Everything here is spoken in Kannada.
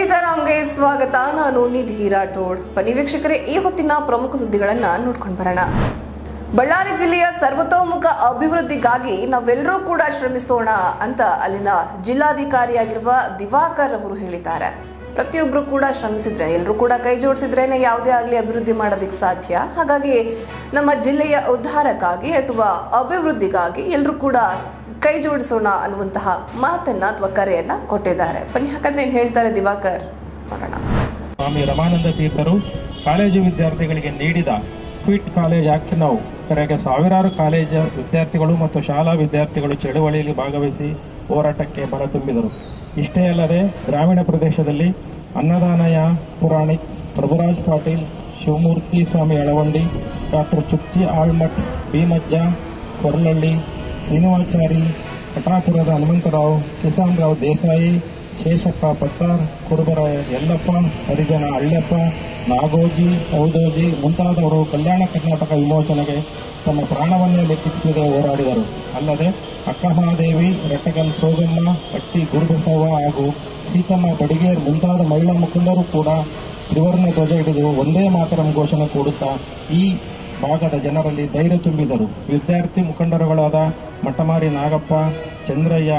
ಸೀತಾರಾಮ್ಗೆ ಸ್ವಾಗತ ನಾನು ನಿಧಿ ರಾಠೋಡ್ ಬನ್ನಿ ವೀಕ್ಷಕರೇ ಈ ಹೊತ್ತಿನ ಪ್ರಮುಖ ಸುದ್ದಿಗಳನ್ನ ನೋಡ್ಕೊಂಡು ಬರೋಣ ಬಳ್ಳಾರಿ ಜಿಲ್ಲೆಯ ಸರ್ವತೋಮುಖ ಅಭಿವೃದ್ಧಿಗಾಗಿ ನಾವೆಲ್ಲರೂ ಕೂಡ ಶ್ರಮಿಸೋಣ ಅಂತ ಅಲ್ಲಿನ ಜಿಲ್ಲಾಧಿಕಾರಿಯಾಗಿರುವ ದಿವಾಕರ್ ಅವರು ಹೇಳಿದ್ದಾರೆ ಪ್ರತಿಯೊಬ್ಬರು ಕೂಡ ಶ್ರಮಿಸಿದ್ರೆ ಎಲ್ಲರೂ ಕೂಡ ಕೈ ಜೋಡಿಸಿದ್ರೇನೆ ಯಾವುದೇ ಆಗಲಿ ಅಭಿವೃದ್ಧಿ ಮಾಡೋದಕ್ಕೆ ಸಾಧ್ಯ ಹಾಗಾಗಿ ನಮ್ಮ ಜಿಲ್ಲೆಯ ಉದ್ಧಾರಕ್ಕಾಗಿ ಅಥವಾ ಅಭಿವೃದ್ಧಿಗಾಗಿ ಎಲ್ಲರೂ ಕೂಡ ಕೈ ಜೋಡಿಸೋಣ ಅನ್ನುವಂತಹ ಮಾತನ್ನ ಅಥವಾ ಕರೆಯನ್ನ ಕೊಟ್ಟಿದ್ದಾರೆ ಬನ್ನಿ ಹಾಗಾದ್ರೆ ಏನ್ ಹೇಳ್ತಾರೆ ದಿವಾಕರ್ ನೋಡೋಣ ಸ್ವಾಮಿ ರಮಾನಂದ ತೀರ್ಥರು ಕಾಲೇಜು ವಿದ್ಯಾರ್ಥಿಗಳಿಗೆ ನೀಡಿದ ಕ್ವಿಟ್ ಕಾಲೇಜ್ ಆಕ್ಟ್ ನಾವು ಕರೆಗೆ ಸಾವಿರಾರು ಕಾಲೇಜು ವಿದ್ಯಾರ್ಥಿಗಳು ಮತ್ತು ಶಾಲಾ ವಿದ್ಯಾರ್ಥಿಗಳು ಚಳುವಳಿಯಲ್ಲಿ ಭಾಗವಹಿಸಿ ಹೋರಾಟಕ್ಕೆ ಬಲ ತುಂಬಿದರು ಇಷ್ಟೇ ಅಲ್ಲದೆ ಗ್ರಾಮೀಣ ಪ್ರದೇಶದಲ್ಲಿ ಅನ್ನದಾನಯ ಪುರಾಣಿಕ್ ಪ್ರಭುರಾಜ್ ಪಾಟೀಲ್ ಶಿವಮೂರ್ತಿ ಸ್ವಾಮಿ ಅಳವಂಡಿ ಡಾಕ್ಟರ್ ಚುಕ್ಚಿ ಆಳ್ಮಠ್ ಭೀಮಜ್ಜ ಕೊರಲಳ್ಳಿ ಶ್ರೀನಿವಾಚಾರಿ ಕಟಾಪುರದ ಹನುಮಂತರಾವ್ ಕಿಸಾನ್ ರಾವ್ ದೇಸಾಯಿ ಶೇಷಪ್ಪ ಪತ್ತಾರ್ ಕುರುಬರ ಯಲ್ಲಪ್ಪ ಹರಿಜನ ಅಳ್ಳಪ್ಪ ನಾಗೋಜಿ ಔದೋಜಿ ಮುಂತಾದವರು ಕಲ್ಯಾಣ ಕರ್ನಾಟಕ ವಿಮೋಚನೆಗೆ ತಮ್ಮ ಪ್ರಾಣವನ್ನೇ ಲೆಕ್ಕಿಸದೆ ಹೋರಾಡಿದರು ಅಲ್ಲದೆ ಅಕ್ಕಮಹಾದೇವಿ ರಟ್ಟಗಲ್ ಸೋಗಮ್ಮ ಹಟ್ಟಿ ಗುರುಬಸವ ಹಾಗೂ ಸೀತಮ್ಮ ಬಡಿಗೇರ್ ಮುಂತಾದ ಮಹಿಳಾ ಮುಖಂಡರು ಕೂಡ ತ್ರಿವರ್ಣ ಧ್ವಜ ಹಿಡಿದು ಒಂದೇ ಮಾತರಂ ಘೋಷಣೆ ಕೂಡುತ್ತಾ ಈ ಭಾಗದ ಜನರಲ್ಲಿ ಧೈರ್ಯ ತುಂಬಿದರು ವಿದ್ಯಾರ್ಥಿ ಮುಖಂಡರುಗಳಾದ ಮಟ್ಟಮಾರಿ ನಾಗಪ್ಪ ಚಂದ್ರಯ್ಯ